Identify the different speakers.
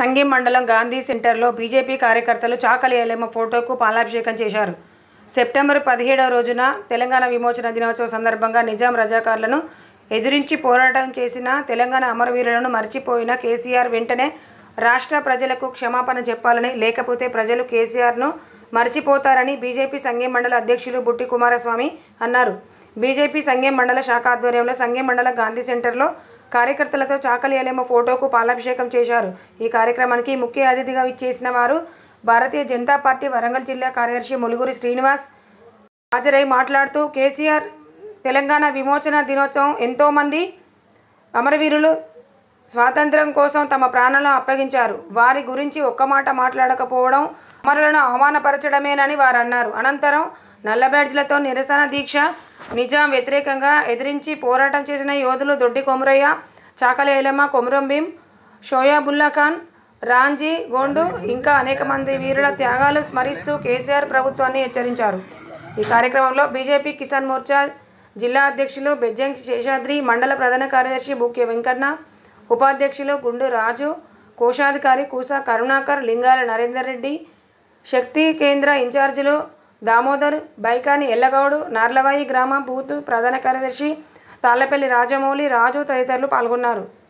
Speaker 1: సంగీం మండలం గాంధీ సెంటర్లో బీజేపీ కార్యకర్తలు చాకలి ఎల్లమ్మ ఫోటోకు పాలాభిషేకం చేశారు సెప్టెంబర్ పదిహేడవ రోజున తెలంగాణ విమోచన దినోత్సవం సందర్భంగా నిజాం రజాకార్లను ఎదిరించి పోరాటం చేసిన తెలంగాణ అమరవీరులను మర్చిపోయిన కేసీఆర్ వెంటనే రాష్ట్ర ప్రజలకు క్షమాపణ చెప్పాలని లేకపోతే ప్రజలు కేసీఆర్ను మర్చిపోతారని బీజేపీ సంఘం మండల అధ్యక్షులు బుట్టి కుమారస్వామి అన్నారు బీజేపీ సంఘం మండల శాఖ ఆధ్వర్యంలో సంఘం మండల గాంధీ సెంటర్లో కార్యకర్తలతో చాకలి ఎలెమ్మ ఫోటోకు పాలాభిషేకం చేశారు ఈ కార్యక్రమానికి ముఖ్య అతిథిగా ఇచ్చేసిన వారు భారతీయ జనతా పార్టీ వరంగల్ జిల్లా కార్యదర్శి ములుగురి శ్రీనివాస్ హాజరై మాట్లాడుతూ కేసీఆర్ తెలంగాణ విమోచన దినోత్సవం ఎంతోమంది అమరవీరులు స్వాతంత్ర్యం కోసం తమ ప్రాణాలను అప్పగించారు వారి గురించి ఒక్క మాట మాట్లాడకపోవడం అమరులను అవమానపరచడమేనని వారు అన్నారు అనంతరం నల్ల బ్యాడ్జ్లతో నిరసన దీక్ష నిజాం వ్యతిరేకంగా ఎదిరించి పోరాటం చేసిన యోధులు దొడ్డి కొమురయ్య చాకలి ఎలమ్మ కొమురం భీం షోయాబుల్లా ఖాన్ రాంజీ గోండు ఇంకా అనేక మంది వీరుల త్యాగాలు స్మరిస్తూ కేసీఆర్ ప్రభుత్వాన్ని హెచ్చరించారు ఈ కార్యక్రమంలో బీజేపీ కిసాన్ మోర్చా జిల్లా అధ్యక్షులు బెజ్జంకి శేషాద్రి మండల ప్రధాన కార్యదర్శి బుక్య వెంకన్న ఉపాధ్యక్షులు గుండు రాజు కోశాధికారి కూసా కరుణాకర్ లింగాల నరేందర్ రెడ్డి శక్తి కేంద్ర ఇన్ఛార్జీలు దామోదర్ బైకాని ఎల్లగౌడు నార్లవాయి గ్రామ బూత్ ప్రధాన కార్యదర్శి తాళ్లపల్లి రాజమౌళి రాజు తదితరులు పాల్గొన్నారు